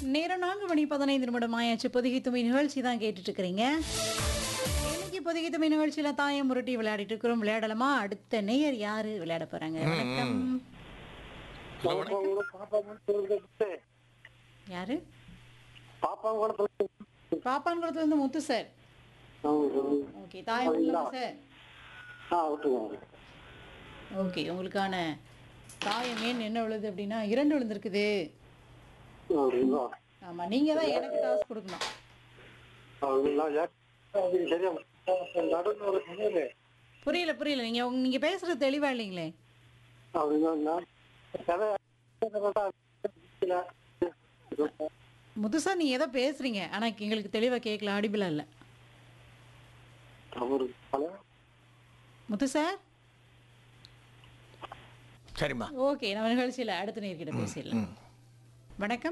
நேரம் நான்கு மணி பதினைந்து நிமிடம் ஆயாச்சு பொதுகை துணை நிகழ்ச்சி தான் கேட்டுட்டு இருக்கிறீங்க இன்னைக்கு பொதுகை துணை நிகழ்ச்சியில தாயம் முரட்டி விளையாடிட்டு இருக்கிறோம் விளையாடலாமா அடுத்த நேயர் யாரு விளையாட போறாங்க வணக்கம் யாரு பாப்பான்குளத்துல இருந்து முத்து சார் ஓகே தாயம் விளையாடலாம் சார் ஓகே உங்களுக்கான தாயம் ஏன் என்ன விழுது அப்படின்னா இரண்டு விழுந்திருக்குது ஆமா நீங்க தான் எனக்கு டாஸ் கொடுக்கணும் புரியல புரியல நீங்க உங்க- நீங்க பேசுறது தெளிவா இல்லைங்களே முதுசா நீங்க ஏதோ பேசுறீங்க ஆனா எங்களுக்கு தெளிவா கேட்கல ஆடிபிளா இல்ல முத்து சார் சரிம்மா ஓகே நம்ம நிகழ்ச்சியில அடுத்த நேர்கிட்ட பேசிடலாம் வணக்கம்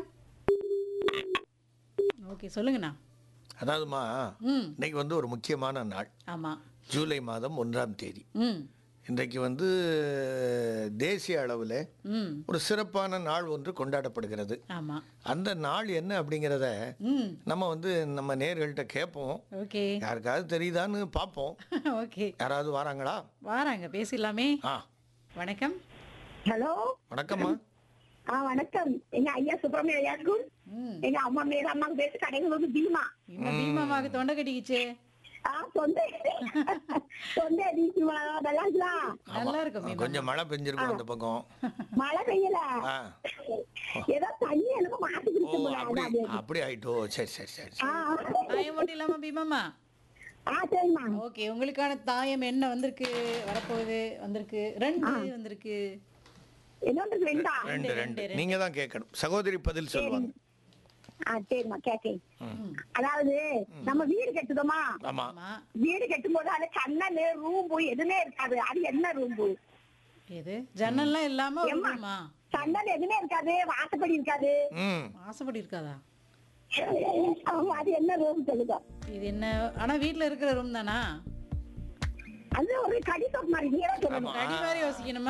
ஓகே சொல்லுங்கண்ணா அதாவதுமா ம் இன்னைக்கு வந்து ஒரு முக்கியமான நாள் ஆமா ஜூலை மாதம் ஒன்றாம் தேதி ம் இன்றைக்கு வந்து தேசிய அளவில் ம் ஒரு சிறப்பான நாள் ஒன்று கொண்டாடப்படுகிறது ஆமா அந்த நாள் என்ன அப்படிங்கிறத ம் நம்ம வந்து நம்ம நேர்கள்ட்ட கேட்போம் ஓகே யாருக்காவது தெரியுதான்னு பார்ப்போம் ஓகே யாராவது வராங்களா வாராங்க பேசிடலாமே ஆ வணக்கம் ஹலோ வணக்கம்மா ஆ வணக்கம் எங்க ஐயா சுப்பிரமணிய ஐயாக்கும் ம் எங்க அம்மா மேல அம்மாக்கு பேச கடைகள் வந்து பீமா இன்னும் பீமாவாக்கு தொண்டை கட்டிக்கிச்சு ஆ சொந்த சொந்த அடிச்சு நல்லா இருக்கலாம் நல்லா இருக்கும் பீமா கொஞ்சம் மழை பெஞ்சிருக்கும் அந்த பக்கம் மழை பெய்யல ஆ ஏதோ தண்ணி எனக்கு மாத்தி ஓ குடிச்சு போல அப்படி அதான் அது. அப்படி ஆயிட்டோ சரி சரி சரி ஆ சரி. தாயம் மட்டும் இல்லாம பீமாமா ஆ சரிம்மா ஓகே உங்களுக்கான தாயம் என்ன வந்திருக்கு வரப்போகுது வந்திருக்கு ரெண்டு வந்திருக்கு இன்னொன்று ரெண்டா ரெண்டு ரெண்டு நீங்க தான் கேட்கணும் சகோதரி பதில் சொல்லுவாங்க ஆ சரிம்மா கேக்கேன் அதாவது நம்ம வீடு கட்டுதோமா ஆமா ஆமா வீடு கட்டும் போது அது கண்ணல் ரூம்பு எதுவுமே இருக்காது அது என்ன ரூம்பு எது ஜன்னல்லாம் இல்லாம ஒரு ஏம்மா? ரூமா கண்ணல் எதுவுமே இருக்காது வாசப்படி இருக்காது ம் ஆசைப்படி இருக்காதா ஆமா, அது என்ன ரூம் சொல்லுங்க இது என்ன ஆனா வீட்ல இருக்கிற ரூம் தானா அது ஒரு கடிதம் மாதிரி நீங்க தான் சொல்லணும் ஆமா கடி மாதிரி யோசிக்கணுமா